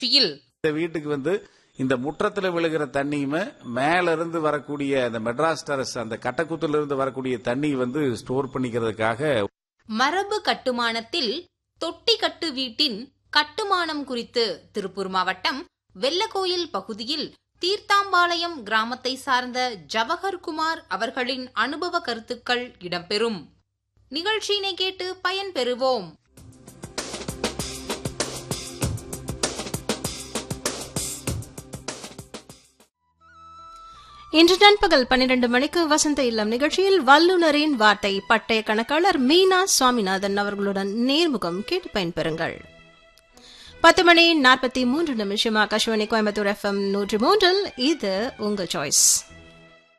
feel இந்த வீட்டுக்கு வந்து இந்த முற்றத்துல விழுகிற தண்ணியுமே மேல இருந்து வரக்கூடிய அந்த மெட்ராஸ் டெரஸ் அந்த கட்டக்குத்துல இருந்து வரக்கூடிய தண்ணி வந்து ஸ்டோர் பண்ணிக்கிறதுக்காக மரபு கட்டுமானத்தில் தொட்டி கட்டு வீட்டின் கட்டுமானம் குறித்து திருப்பூர் மாவட்டம் வெள்ளக்கோயில் பகுதியில் தீர்த்தாம்பாளையம் கிராமத்தை சார்ந்த ஜவஹர் குமார் அவர்களின் அனுபவ கருத்துக்கள் இடம்பெறும் நிகழ்ச்சியினை கேட்டு பயன்பெறுவோம் இன்று நண்பகல் பன்னிரண்டு மணிக்கு வசந்த இல்லம் நிகழ்ச்சியில் வல்லுநரின் வார்த்தை பட்டய கணக்காளர் மீனா சுவாமிநாதன் அவர்களுடன் நேர்முகம் கேட்டு பயன்பெறுங்கள் பத்து மணி நாற்பத்தி மூன்று நிமிஷம் ஆகாஷவாணி கோயம்புத்தூர் எஃப்எம் நூற்றி மூன்றில் இது உங்கள் சாய்ஸ்